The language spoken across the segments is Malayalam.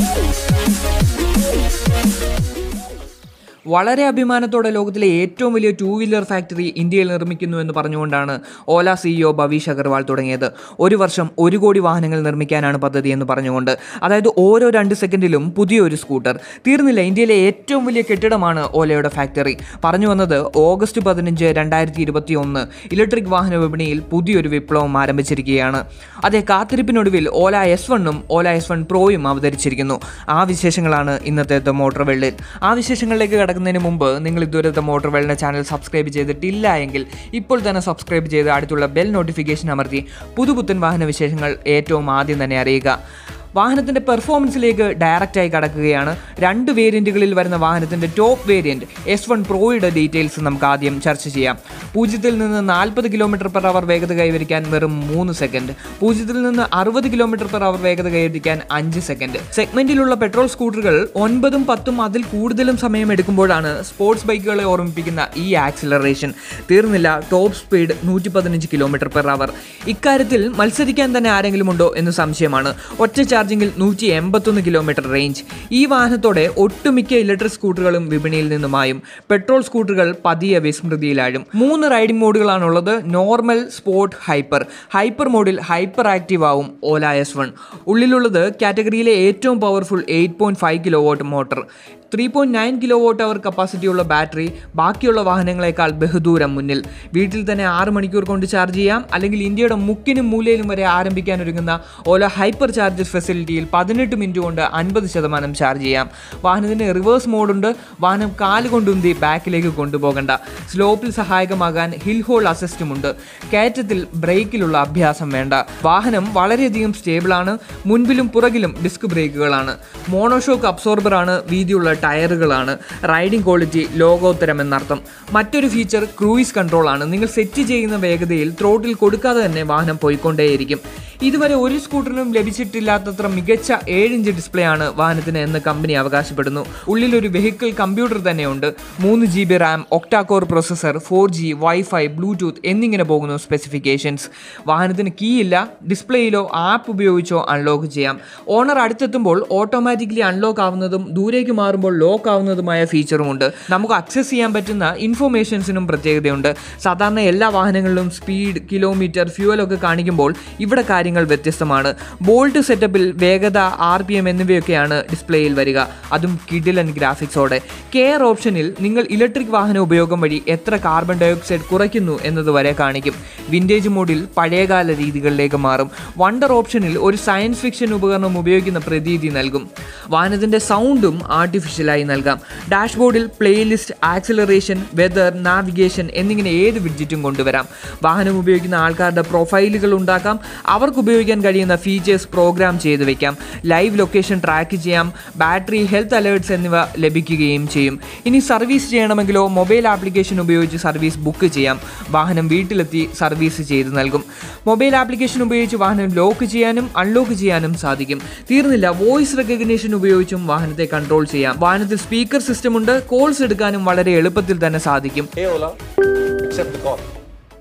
വളരെ അഭിമാനത്തോടെ ലോകത്തിലെ ഏറ്റവും വലിയ ടൂ വീലർ ഫാക്ടറി ഇന്ത്യയിൽ നിർമ്മിക്കുന്നു എന്ന് പറഞ്ഞുകൊണ്ടാണ് ഓല സിഇഒ ഭവീഷ് അഗർവാൾ തുടങ്ങിയത് ഒരു വർഷം ഒരു കോടി വാഹനങ്ങൾ നിർമ്മിക്കാനാണ് പദ്ധതി എന്ന് പറഞ്ഞുകൊണ്ട് അതായത് ഓരോ രണ്ട് സെക്കൻഡിലും പുതിയൊരു സ്കൂട്ടർ തീർന്നില്ല ഇന്ത്യയിലെ ഏറ്റവും വലിയ കെട്ടിടമാണ് ഓലയുടെ ഫാക്ടറി പറഞ്ഞു വന്നത് ഓഗസ്റ്റ് പതിനഞ്ച് രണ്ടായിരത്തി ഇരുപത്തി ഒന്ന് ഇലക്ട്രിക് വാഹന വിപണിയിൽ പുതിയൊരു വിപ്ലവം ആരംഭിച്ചിരിക്കുകയാണ് അതേ കാത്തിരിപ്പിനൊടുവിൽ ഓല എസ് വണ്ണും ഓല എസ് വൺ പ്രോയും അവതരിച്ചിരിക്കുന്നു ആ വിശേഷങ്ങളാണ് ഇന്നത്തെ ദ മോട്ടോർ വെള്ളിൽ ആ വിശേഷങ്ങളിലേക്ക് കടക്കുന്നതിന് മുമ്പ് നിങ്ങൾ ഇതുവരെ ദ മോട്ടോർ വെള്ളിൻ്റെ ചാനൽ സബ്സ്ക്രൈബ് ചെയ്തിട്ടില്ല എങ്കിൽ ഇപ്പോൾ തന്നെ സബ്സ്ക്രൈബ് ചെയ്ത് അടുത്തുള്ള ബെൽ നോട്ടിഫിക്കേഷൻ അമർത്തി പുതുപുത്തൻ വാഹന വിശേഷങ്ങൾ ഏറ്റവും ആദ്യം തന്നെ അറിയുക വാഹനത്തിൻ്റെ പെർഫോമൻസിലേക്ക് ഡയറക്റ്റായി കടക്കുകയാണ് രണ്ട് വേരിയൻറ്റുകളിൽ വരുന്ന വാഹനത്തിൻ്റെ ടോപ്പ് വേരിയൻറ്റ് എസ് വൺ പ്രോയുടെ ഡീറ്റെയിൽസ് നമുക്ക് ആദ്യം ചർച്ച ചെയ്യാം പൂജ്യത്തിൽ നിന്ന് നാൽപ്പത് കിലോമീറ്റർ പെർ അവർ വേഗത കൈവരിക്കാൻ വെറും മൂന്ന് സെക്കൻഡ് പൂജ്യത്തിൽ നിന്ന് അറുപത് കിലോമീറ്റർ പെർ അവർ വേഗത കൈവരിക്കാൻ അഞ്ച് സെക്കൻഡ് സെഗ്മെന്റിലുള്ള പെട്രോൾ സ്കൂട്ടറുകൾ ഒൻപതും പത്തും അതിൽ കൂടുതലും സമയം എടുക്കുമ്പോഴാണ് സ്പോർട്സ് ബൈക്കുകളെ ഓർമ്മിപ്പിക്കുന്ന ഈ ആക്സിലറേഷൻ തീർന്നില്ല ടോപ്പ് സ്പീഡ് നൂറ്റി പതിനഞ്ച് കിലോമീറ്റർ പെർ അവർ ഇക്കാര്യത്തിൽ മത്സരിക്കാൻ തന്നെ ആരെങ്കിലും ഉണ്ടോ എന്ന് സംശയമാണ് ഒറ്റ ചാർജിങ്ങിൽ നൂറ്റി എൺപത്തൊന്ന് കിലോമീറ്റർ റേഞ്ച് ഈ വാഹനത്തോടെ ഒട്ടുമിക്ക ഇലക്ട്രിക് സ്കൂട്ടറുകളും വിപണിയിൽ നിന്നുമായും പെട്രോൾ സ്കൂട്ടറുകൾ പതിയെ വിസ്മൃതിയിലാഴും മൂന്ന് റൈഡിംഗ് മോഡുകളാണുള്ളത് നോർമൽ സ്പോർട്ട് ഹൈപ്പർ ഹൈപ്പർ മോഡിൽ ഹൈപ്പർ ആക്റ്റീവ് ആവും ഓല എസ് വൺ ഉള്ളിലുള്ളത് കാറ്റഗറിയിലെ ഏറ്റവും powerful eight point five kilowatt motor three point nine kilowatt hour കപ്പാസിറ്റിയുള്ള ബാറ്ററി ബാക്കിയുള്ള വാഹനങ്ങളെക്കാൾ ബഹുദൂരം മുന്നിൽ വീട്ടിൽ തന്നെ ആറ് മണിക്കൂർ കൊണ്ട് ചാർജ് ചെയ്യാം അല്ലെങ്കിൽ ഇന്ത്യയുടെ മുക്കിനും മൂലയിലും വരെ ആരംഭിക്കാൻ ഒരുങ്ങുന്ന ഓല ഹൈപ്പർ ചാർജസ് ഫെസിലിറ്റിയിൽ പതിനെട്ട് മിനിറ്റ് കൊണ്ട് അൻപത് ശതമാനം ചാർജ് ചെയ്യാം വാഹനത്തിന് റിവേഴ്സ് മോഡുണ്ട് വാഹനം കാല് കൊണ്ടുന്തി ബാക്കിലേക്ക് കൊണ്ടുപോകണ്ട സ്ലോപ്പിൽ സഹായകമാകാൻ ഹിൽ ഹോൾ അസിസ്റ്റുമുണ്ട് കയറ്റത്തിൽ ബ്രേക്കിലുള്ള അഭ്യാസം വേണ്ട വാഹനം വളരെയധികം സ്റ്റേബിളാണ് മുൻപിലും പുറകിലും ഡിസ്ക് ബ്രേക്കുകളാണ് മോണോഷോക്ക് അബ്സോർബറാണ് വീതിയുള്ള ടയറുകളാണ് റൈഡിംഗ് ക്വാളിറ്റി ലോകോത്തരം എന്നർത്ഥം മറ്റൊരു ഫീച്ചർ ക്രൂയിസ് കൺട്രോൾ ആണ് നിങ്ങൾ സെറ്റ് ചെയ്യുന്ന വേഗതയിൽ ത്രോട്ടിൽ കൊടുക്കാതെ തന്നെ വാഹനം പോയിക്കൊണ്ടേയിരിക്കും ഇതുവരെ ഒരു സ്കൂട്ടറിനും ലഭിച്ചിട്ടില്ലാത്തത്ര മികച്ച ഏഴ് ഇഞ്ച് ഡിസ്പ്ലേ ആണ് വാഹനത്തിന് എന്ന് കമ്പനി അവകാശപ്പെടുന്നു ഉള്ളിൽ ഒരു വെഹിക്കിൾ കമ്പ്യൂട്ടർ തന്നെയുണ്ട് മൂന്ന് G B RAM octa core processor four G wifi Bluetooth എന്നിങ്ങനെ പോകുന്നു സ്പെസിഫിക്കേഷൻസ് വാഹനത്തിന് കീ ഇല്ല ഡിസ്പ്ലേയിലോ ആപ്പ് ഉപയോഗിച്ചോ അൺലോക്ക് ചെയ്യാം ഓണർ അടുത്തെത്തുമ്പോൾ ഓട്ടോമാറ്റിക്കലി അൺലോക്ക് ആവുന്നതും ദൂരേക്ക് മാറുമ്പോൾ ലോക്ക് ആവുന്നതുമായ ഫീച്ചറുമുണ്ട് നമുക്ക് അക്സസ് ചെയ്യാൻ പറ്റുന്ന ഇൻഫോർമേഷൻസിനും പ്രത്യേകതയുണ്ട് സാധാരണ എല്ലാ വാഹനങ്ങളിലും സ്പീഡ് കിലോമീറ്റർ ഫ്യൂവൽ ഒക്കെ കാണിക്കുമ്പോൾ ഇവിടെ കാര്യങ്ങൾ വ്യത്യസ്തമാണ് ബോൾട്ട് സെറ്റപ്പിൽ വേഗത ആർ പി എം എന്നിവയൊക്കെയാണ് ഡിസ്പ്ലേയിൽ വരിക അതും കിഡിലൻ ഗ്രാഫിക്സോടെ കെയർ ഓപ്ഷനിൽ നിങ്ങൾ ഇലക്ട്രിക് വാഹന ഉപയോഗം വഴി എത്ര കാർബൺ ഡയോക്സൈഡ് കുറയ്ക്കുന്നു എന്നത് വരെ കാണിക്കും വിൻറ്റേജ് മോഡിൽ പഴയകാല രീതികളിലേക്ക് മാറും വണ്ടർ ഓപ്ഷനിൽ ഒരു സയൻസ് ഫിക്ഷൻ ഉപകരണം ഉപയോഗിക്കുന്ന പ്രതീതി നൽകും വാഹനത്തിൻ്റെ സൗണ്ടും ആർട്ടിഫിഷ്യലായി നൽകാം ഡാഷ്ബോർഡിൽ പ്ലേലിസ്റ്റ് ആക്സിലറേഷൻ വെതർ നാവിഗേഷൻ എന്നിങ്ങനെ ഏത് വിഡ്ജറ്റും കൊണ്ടുവരാം വാഹനം ഉപയോഗിക്കുന്ന ആൾക്കാരുടെ പ്രൊഫൈലുകൾ ഉണ്ടാക്കാം അവർക്ക് ഉപയോഗിക്കാൻ കഴിയുന്ന ഫീച്ചേഴ്സ് പ്രോഗ്രാം ചെയ്ത് വെക്കാം ലൈവ് ലൊക്കേഷൻ ട്രാക്ക് ചെയ്യാം ബാറ്ററി ഹെൽത്ത് അലേർട്സ് എന്നിവ ലഭിക്കുകയും ചെയ്യും ഇനി സർവീസ് ചെയ്യണമെങ്കിലോ മൊബൈൽ ആപ്ലിക്കേഷൻ ഉപയോഗിച്ച് സർവീസ് ബുക്ക് ചെയ്യാം വാഹനം വീട്ടിലെത്തി സർവീസ് ചെയ്ത് നൽകും മൊബൈൽ ആപ്ലിക്കേഷൻ ഉപയോഗിച്ച് വാഹനം ലോക്ക് ചെയ്യാനും അൺലോക്ക് ചെയ്യാനും സാധിക്കും തീർന്നില്ല വോയിസ് റെക്കഗ്നേഷൻ ഉപയോഗിച്ചും വാഹനത്തെ കൺട്രോൾ ചെയ്യാം വാഹനത്തിൽ സ്പീക്കർ സിസ്റ്റം ഉണ്ട് കോൾസ് എടുക്കാനും വളരെ എളുപ്പത്തിൽ തന്നെ സാധിക്കും Hey Ola, accept the call.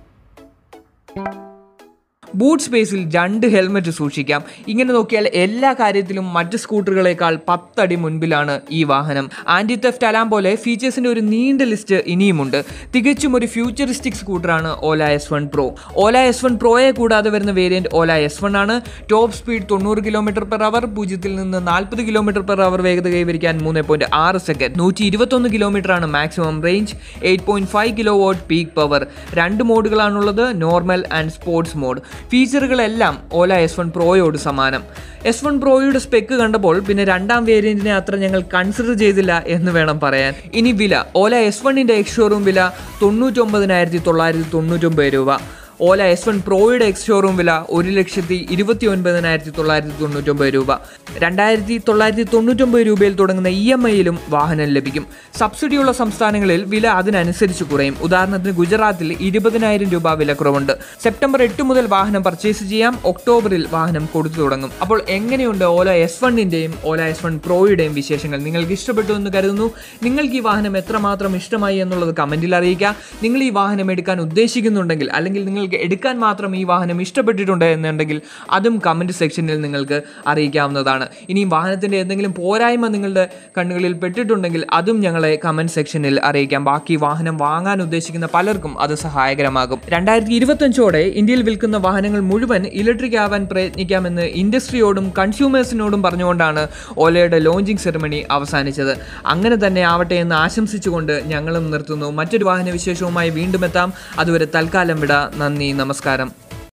Boot സ്പേസിൽ രണ്ട് ഹെൽമെറ്റ് സൂക്ഷിക്കാം ഇങ്ങനെ നോക്കിയാൽ എല്ലാ കാര്യത്തിലും മറ്റ് സ്കൂട്ടറുകളേക്കാൾ പത്തടി മുൻപിലാണ് ഈ വാഹനം ആൻറ്റി തെഫ്റ്റ് അലാം പോലെ ഫീച്ചേഴ്സിൻ്റെ ഒരു നീണ്ട ലിസ്റ്റ് ഇനിയുമുണ്ട് തികച്ചും ഒരു ഫ്യൂച്ചറിസ്റ്റിക് സ്കൂട്ടറാണ് Ola S one pro Ola S one പ്രോയെ കൂടാതെ വരുന്ന വേരിയൻറ്റ് ഓല എസ് വൺ ആണ് ടോപ്പ് സ്പീഡ് തൊണ്ണൂറ് കിലോമീറ്റർ പെർ അവർ പൂജ്യത്തിൽ നിന്ന് നാൽപ്പത് കിലോമീറ്റർ പെർ അവർ വേഗത കൈവരിക്കാൻ മൂന്ന് പോയിന്റ് ആറ് സെക്കൻഡ് നൂറ്റി ഇരുപത്തൊന്ന് കിലോമീറ്റർ ആണ് maximum range eight point five kilowatt peak power രണ്ട് മോഡുകളാണുള്ളത് നോർമൽ ആൻഡ് സ്പോർട്സ് മോഡ് ഫീച്ചറുകളെല്ലാം ഓല എസ് വൺ പ്രോയോട് സമാനം എസ് വൺ പ്രോയുടെ സ്പെക്ക് കണ്ടപ്പോൾ പിന്നെ രണ്ടാം വേരിയന്റിനെ അത്ര ഞങ്ങൾ കൺസിഡർ ചെയ്തില്ല എന്ന് വേണം പറയാൻ ഇനി വില ഓല എസ് വണ്ണിൻ്റെ എക്സ് ഷോറൂം വില തൊണ്ണൂറ്റൊമ്പതിനായിരത്തി തൊള്ളായിരത്തി തൊണ്ണൂറ്റൊമ്പത് രൂപ ഓല എസ് വൺ പ്രോയുടെ എക്സ് ഷോറൂം വില ഒരു ലക്ഷത്തി ഇരുപത്തി ഒൻപതിനായിരത്തി തൊള്ളായിരത്തി തൊണ്ണൂറ്റൊമ്പത് രൂപ രണ്ടായിരത്തി തൊള്ളായിരത്തി തൊണ്ണൂറ്റൊമ്പത് രൂപയിൽ തുടങ്ങുന്ന ഇ എം ഐയിലും വാഹനം ലഭിക്കും സബ്സിഡിയുള്ള സംസ്ഥാനങ്ങളിൽ വില അതിനനുസരിച്ച് കുറയും ഉദാഹരണത്തിന് ഗുജറാത്തിൽ ഇരുപതിനായിരം രൂപ വിലക്കുറവുണ്ട് സെപ്റ്റംബർ എട്ട് മുതൽ വാഹനം പർച്ചേസ് ചെയ്യാം ഒക്ടോബറിൽ വാഹനം കൊടുത്തു തുടങ്ങും അപ്പോൾ എങ്ങനെയുണ്ട് ഓല എസ് വണ്ണിൻ്റെയും ഓല എസ് വൺ പ്രോയുടെയും വിശേഷങ്ങൾ നിങ്ങൾക്ക് ഇഷ്ടപ്പെട്ടു എന്ന് കരുതുന്നു നിങ്ങൾക്ക് ഈ വാഹനം എത്രമാത്രം ഇഷ്ടമായി എന്നുള്ളത് കമൻറ്റിൽ അറിയിക്കുക നിങ്ങൾ ഈ വാഹനം എടുക്കാൻ ഉദ്ദേശിക്കുന്നുണ്ടെങ്കിൽ അല്ലെങ്കിൽ നിങ്ങൾ നിങ്ങൾക്ക് എടുക്കാൻ മാത്രം ഈ വാഹനം ഇഷ്ടപ്പെട്ടിട്ടുണ്ട് എന്നുണ്ടെങ്കിൽ അതും കമൻറ്റ് സെക്ഷനിൽ നിങ്ങൾക്ക് അറിയിക്കാവുന്നതാണ് ഇനിയും വാഹനത്തിൻ്റെ എന്തെങ്കിലും പോരായ്മ നിങ്ങളുടെ കണ്ണുകളിൽ പെട്ടിട്ടുണ്ടെങ്കിൽ അതും ഞങ്ങളെ കമൻറ്റ് സെക്ഷനിൽ അറിയിക്കാം ബാക്കി വാഹനം വാങ്ങാൻ ഉദ്ദേശിക്കുന്ന പലർക്കും അത് സഹായകരമാകും രണ്ടായിരത്തി ഇരുപത്തഞ്ചോടെ ഇന്ത്യയിൽ വിൽക്കുന്ന വാഹനങ്ങൾ മുഴുവൻ ഇലക്ട്രിക് ആവാൻ പ്രയത്നിക്കാമെന്ന് ഇൻഡസ്ട്രിയോടും കൺസ്യൂമേഴ്സിനോടും പറഞ്ഞുകൊണ്ടാണ് ഓലയുടെ ലോഞ്ചിങ് സെറമണി അവസാനിച്ചത് അങ്ങനെ തന്നെ ആവട്ടെ എന്ന് ആശംസിച്ചുകൊണ്ട് ഞങ്ങളും നിർത്തുന്നു മറ്റൊരു വാഹന വിശേഷവുമായി വീണ്ടും എത്താം അതുവരെ തൽക്കാലം വിട നന്ദി നമസ്കാരം